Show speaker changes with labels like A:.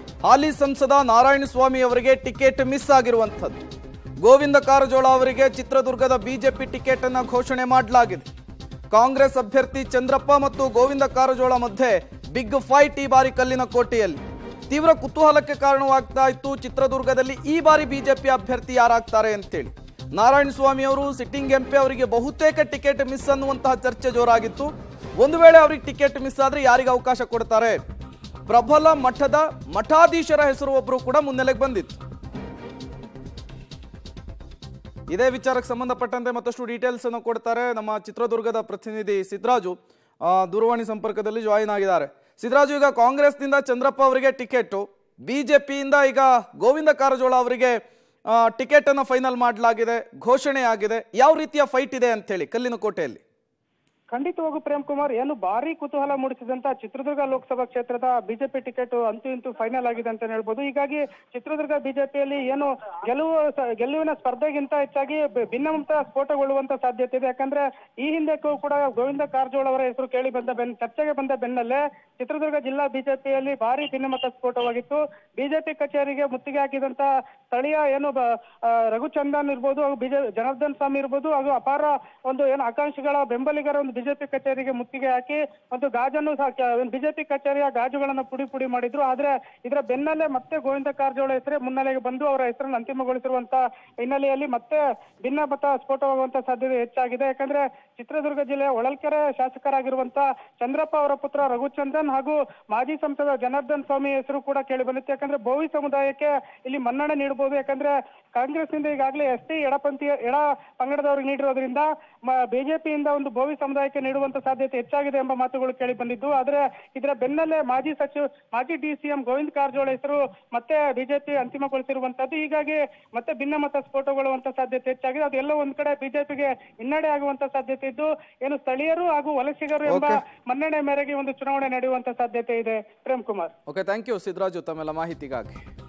A: ಹಾಲಿ ಸಂಸದ ನಾರಾಯಣ ಸ್ವಾಮಿ ಅವರಿಗೆ ticket miss ಆಗಿರುವಂಥದ್ದು ಗೋವಿಂದ ಕಾರಜೋಳ ಅವರಿಗೆ ಚಿತ್ರದುರ್ಗದ ಬಿಜೆಪಿ ಟಿಕೆಟ್ ಅನ್ನ ಘೋಷಣೆ ಮಾಡಲಾಗಿದೆ ಕಾಂಗ್ರೆಸ್ ಅಭ್ಯರ್ಥಿ ಚಂದ್ರಪ್ಪ ಮತ್ತು ಗೋವಿಂದ ಕಾರಜೋಳ ಮಧ್ಯೆ ಬಿಗ್ ಫೈಟ್ ಈ ಬಾರಿ ಕಲ್ಲಿನ ಕೋಟೆಯಲ್ಲಿ ತೀವ್ರ ಕುತೂಹಲಕ್ಕೆ ಕಾರಣವಾಗ್ತಾ ಇತ್ತು ಚಿತ್ರದುರ್ಗದಲ್ಲಿ ಈ ಬಾರಿ ಬಿಜೆಪಿ ಅಭ್ಯರ್ಥಿ ಯಾರಾಗ್ತಾರೆ ಅಂತೇಳಿ ನಾರಾಯಣ ಸ್ವಾಮಿ ಅವರು ಸಿಟ್ಟಿಂಗ್ ಎಂಪಿ ಅವರಿಗೆ ಬಹುತೇಕ ಟಿಕೆಟ್ ಮಿಸ್ ಅನ್ನುವಂತಹ ಚರ್ಚೆ ಜೋರಾಗಿತ್ತು ಒಂದು ವೇಳೆ ಅವರಿಗೆ ಟಿಕೆಟ್ ಮಿಸ್ ಆದ್ರೆ ಯಾರಿಗೆ ಅವಕಾಶ ಕೊಡ್ತಾರೆ ಪ್ರಬಲ ಮಠದ ಮಠಾಧೀಶರ ಹೆಸರು ಒಬ್ಬರು ಕೂಡ ಮುನ್ನೆಲೆಗೆ ಬಂದಿತ್ತು ಇದೇ ವಿಚಾರಕ್ಕೆ ಸಂಬಂಧಪಟ್ಟಂತೆ ಮತ್ತಷ್ಟು ಡೀಟೇಲ್ಸ್ ಅನ್ನು ಕೊಡ್ತಾರೆ ನಮ್ಮ ಚಿತ್ರದುರ್ಗದ ಪ್ರತಿನಿಧಿ ಸಿದ್ದರಾಜು ಆ, ದೂರವಾಣಿ ಸಂಪರ್ಕದಲ್ಲಿ ಜಾಯಿನ್ ಆಗಿದ್ದಾರೆ ಸಿದ್ದರಾಜು ಈಗ ಕಾಂಗ್ರೆಸ್ನಿಂದ ಚಂದ್ರಪ್ಪ ಅವರಿಗೆ ಟಿಕೆಟ್ ಬಿಜೆಪಿಯಿಂದ ಈಗ ಗೋವಿಂದ ಕಾರಜೋಳ ಅವರಿಗೆ ಟಿಕೆಟ್ ಅನ್ನು ಫೈನಲ್ ಮಾಡಲಾಗಿದೆ ಘೋಷಣೆ ಆಗಿದೆ ಯಾವ ರೀತಿಯ ಫೈಟ್ ಇದೆ ಅಂತ ಹೇಳಿ ಕಲ್ಲಿನ ಕೋಟೆಯಲ್ಲಿ
B: ಖಂಡಿತವಾಗೂ ಪ್ರೇಮ್ ಕುಮಾರ್ ಏನು ಭಾರಿ ಕುತೂಹಲ ಮೂಡಿಸಿದಂತ ಚಿತ್ರದುರ್ಗ ಲೋಕಸಭಾ ಕ್ಷೇತ್ರದ ಬಿಜೆಪಿ ಟಿಕೆಟ್ ಅಂತೂ ಇಂತೂ ಫೈನಲ್ ಆಗಿದೆ ಅಂತ ಹೇಳ್ಬೋದು ಹೀಗಾಗಿ ಚಿತ್ರದುರ್ಗ ಬಿಜೆಪಿಯಲ್ಲಿ ಏನು ಗೆಲುವು ಸ- ಗೆಲುವಿನ ಸ್ಪರ್ಧೆಗಿಂತ ಹೆಚ್ಚಾಗಿ ಬ- ಭಿನ್ನಮತ ಸ್ಫೋಟಗೊಳ್ಳುವಂತ ಸಾಧ್ಯತೆ ಇದೆ ಯಾಕಂದ್ರೆ ಈ ಹಿಂದೆಕ್ಕೂ ಕೂಡ ಗೋವಿಂದ ಕಾರಜೋಳ ಅವರ ಹೆಸರು ಕೇಳಿ ಬಂದ ಬೆನ್ ಚರ್ಚೆಗೆ ಬಂದ ಬೆನ್ನಲ್ಲೇ ಚಿತ್ರದುರ್ಗ ಜಿಲ್ಲಾ ಬಿಜೆಪಿಯಲ್ಲಿ ಭಾರಿ ಭಿನ್ನಮತ ಸ್ಫೋಟವಾಗಿತ್ತು ಬಿಜೆಪಿ ಕಚೇರಿಗೆ ಮುತ್ತಿಗೆ ಹಾಕಿದಂತ ಸ್ಥಳೀಯ ಏನು ಬ- ಆ, ರಘುಚಂದನ್ ಇರ್ಬೋದು ಹಾಗೂ ಬಿಜೆ ಜನಾರ್ದನ್ ಸ್ವಾಮಿ ಇರ್ಬೋದು ಹಾಗೂ ಅಪಾರ ಒಂದು ಏನು ಆಕಾಂಕ್ಷಿಗಳ ಬೆಂಬಲಿಗರ ಒಂದು ಬಿಜೆಪಿ ಕಚೇರಿಗೆ ಮುತ್ತಿಗೆ ಹಾಕಿ ಒಂದು ಗಾಜನ್ನು ಸಹ ಕ- ಒಂದು ಬಿಜೆಪಿ ಕಚೇರಿಯ ಗಾಜುಗಳನ್ನ ಪುಡಿ ಪುಡಿ ಮಾಡಿದ್ರು ಆದ್ರೆ ಇದರ ಬೆನ್ನಲ್ಲೇ ಮತ್ತೆ ಗೋವಿಂದ ಕಾರಜೋಳ ಹೆಸರೇ ಮುನ್ನೆಲೆಗೆ ಬಂದು ಅವರ ಹೆಸರನ್ನು ಅಂತಿಮಗೊಳಿಸಿರುವಂತ ಹಿನ್ನೆಲೆಯಲ್ಲಿ ಮತ್ತೆ ಭಿನ್ನಮತ ಸ್ಫೋಟವಾಗುವಂತ ಸಾಧ್ಯತೆ ಹೆಚ್ಚಾಗಿದೆ ಯಾಕಂದ್ರೆ ಚಿತ್ರದುರ್ಗ ಜಿಲ್ಲೆಯ ಹೊಳಲ್ಕೆರೆ ಶಾಸಕರಾಗಿರುವಂತ ಚಂದ್ರಪ್ಪ ಅವರ ಪುತ್ರ ರಘುಚಂದನ್ ಹಾಗೂ ಮಾಜಿ ಸಂಸದ ಜನಾರ್ದನ್ ಸ್ವಾಮಿ ಹೆಸರು ಕೂಡ ಕೇಳಿ ಬಂದಿತ್ತು ಯಾಕಂದ್ರೆ ಬೋವಿ ಸಮುದಾಯಕ್ಕೆ ಇಲ್ಲಿ ಮನ್ನಣೆ ನೀಡಬಹುದು ಯಾಕಂದ್ರೆ ಕಾಂಗ್ರೆಸ್ನಿಂದ ಈಗಾಗಲೇ ಎಸ್ ಟಿ ಎಡಪಂಥೀಯ ಎಡ ಪಂಗಡದವರಿಗೆ ನೀಡಿರೋದ್ರಿಂದ ಬಿಜೆಪಿಯಿಂದ ಒಂದು ಬೋವಿ ಸಮುದಾಯಕ್ಕೆ ನೀಡುವಂತ ಸಾಧ್ಯತೆ ಹೆಚ್ಚಾಗಿದೆ ಎಂಬ ಮಾತುಗಳು ಕೇಳಿ ಬಂದಿದ್ದು ಆದ್ರೆ ಇದರ ಬೆನ್ನಲ್ಲೇ ಮಾಜಿ ಸಚಿವ ಮಾಜಿ D C M Govinda Karajol ಹೆಸರು ಮತ್ತೆ ಬಿಜೆಪಿ ಅಂತಿಮಗೊಳಿಸಿರುವಂತದ್ದು ಹೀಗಾಗಿ ಮತ್ತೆ ಭಿನ್ನಮತ ಸ್ಫೋಟಗೊಳ್ಳುವಂತ ಸಾಧ್ಯತೆ ಹೆಚ್ಚಾಗಿದೆ ಅದೆಲ್ಲ ಒಂದ್ ಕಡೆ ಬಿಜೆಪಿಗೆ ಹಿನ್ನಡೆ ಆಗುವಂತ ಸಾಧ್ಯತೆ ಇದ್ದು ಏನು ಸ್ಥಳೀಯರು ಹಾಗೂ ವಲಸಿಗರು ಎಂಬ
A: Okay.
B: ಮನ್ನಣೆ ಮೇರೆಗೆ ಒಂದು ಚುನಾವಣೆ ನಡೆಯುವಂತ ಸಾಧ್ಯತೆ ಇದೆ Prem Kumar
A: okay thank you Siddaraju ತಮ್ಮೆಲ್ಲ ಮಾಹಿತಿಗಾಗಿ